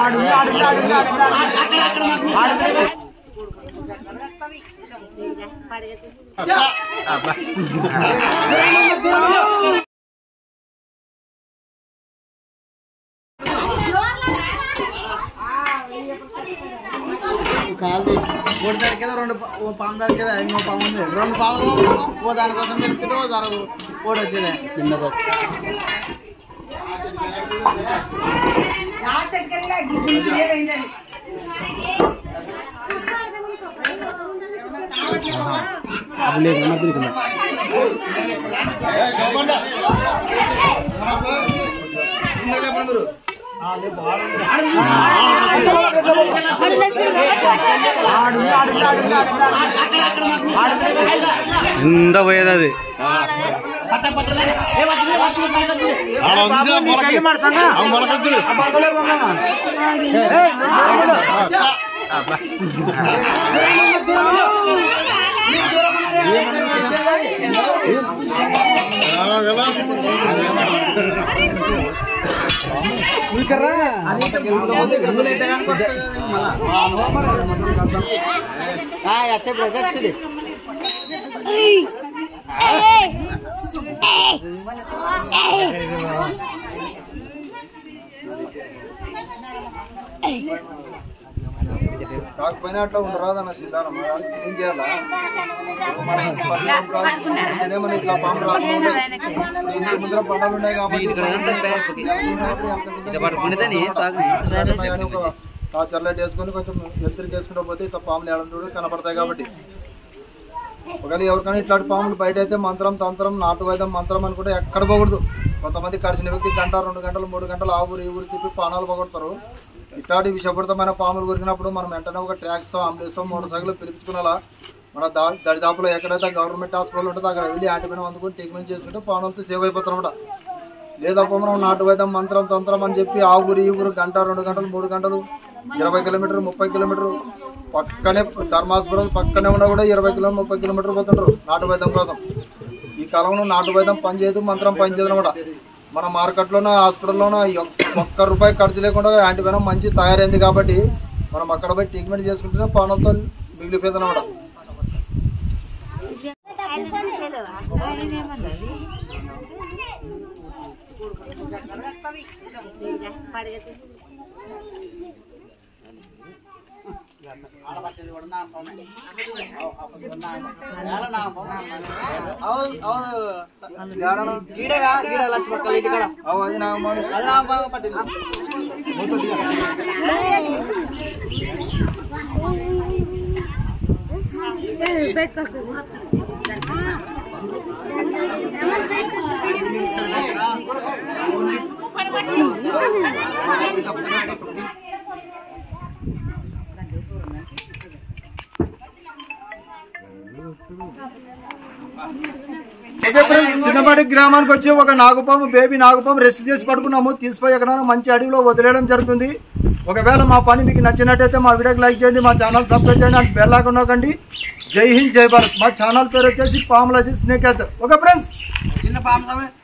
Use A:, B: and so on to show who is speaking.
A: కాదు ఒకటి దొరికేదా రెండు పా- ఓ పాము దొరికేదా ఇంకో పాము ఉంది రెండు పాములు ఓ దానికోసం వెళ్తుంటే ఓ ధర ఓడి వచ్చేదే చిన్నది
B: ఇంత పోయేది అది
A: అತ್ತೆ బ్రదర్స్
C: కాకపోయినా అట్లా ఉండరాదన్న సిద్ధారం ఏం చేయాలా మన మన ఇట్లా పాము రాకుండా ఇంటి ముందర పంటలు ఉన్నాయి కాబట్టి చల్లటి వేసుకొని కొంచెం ఎత్తురికి వేసుకుంటూ పోతే ఇట్లా పాములు ఏడంటూ కనపడతాయి కాబట్టి ఒకవేళ ఎవరికైనా ఇట్లాంటి పాములు బయట అయితే మంత్రం తంత్రం నాటు వైద్యం మంత్రం అనుకుంటే ఎక్కడ పోకూడదు కొంతమంది కడిచిన వ్యక్తి గంట రెండు గంటలు మూడు గంటలు ఆ ఊరు ఈ ఊరు తిప్పి పానాలు పోగొడతారు ఇట్లాంటి విషపూరితమైన పాములు కొరికినప్పుడు మనం వెంటనే ఒక ట్రాక్స్ అంబులెన్స్ మోటార్ సైకిల్ పిలిపించుకునేలా మన దా దరిదాపులో ఎక్కడైతే గవర్నమెంట్ హాస్పిటల్ ఉంటుందో అక్కడ వెళ్ళి యాంటీబయాటిక్ అందుకొని ట్రీట్మెంట్ చేసుకుంటే పాములతో సేవ్ అయిపోతాం అనమాట లేదా మనం నాటు వైద్యం మంత్రం తంత్రం అని చెప్పి ఆ ఊరు ఈ ఊరు గంట రెండు గంటలు మూడు గంటలు ఇరవై కిలోమీటర్ ముప్పై కిలోమీటర్ పక్కనే ధర్మ హాస్పిటల్ పక్కనే ఉన్నా కూడా ఇరవై కిలో ముప్పై కిలోమీటర్ పోతుంటారు నాటు వైద్యం కోసం ఈ కాలంలో నాటు వైద్యం పనిచేయదు మంత్రం పనిచేయదు అనమాట మన మార్కెట్లోనో హాస్పిటల్లోనో ఈ ఒక్క- ఒక్క రూపాయి ఖర్చు లేకుండా యాంటీబయాటిక్ మంచి తయారైంది కాబట్టి మనం అక్కడ పోయి ట్రీట్మెంట్ చేసుకుంటేనే పానంతో మిగిలిపోతుంది అనమాట
A: గీడగా గీడ లక్ష పక్కల ఇంటి కాడ
C: అవు అది నా అమ్మ.
A: అది నా బాగా పట్టింది
C: ఓకే ఫ్రెండ్స్, చిన్నపాటి గ్రామానికి వచ్చి ఒక నాగుపాము బేబీ నాగుపాము రెస్ట్ చేసి పడుకున్నాము తీసిపోయి ఎక్కడ మంచి అడవిలో వదిలేయడం జరుగుతుంది ఒకవేళ మా పని మీకు నచ్చినట్టయితే మా వీడియోకి లైక్ చేయండి మా ఛానల్ సబ్స్క్రైబ్ చేయండి అని బెల్ ఉండకండి జై హింద్ జై భారత్ మా ఛానల్ పేరు వచ్చేసి పాములజీ స్నేక్ ఓకే ఫ్రెండ్స్
A: చిన్న పాము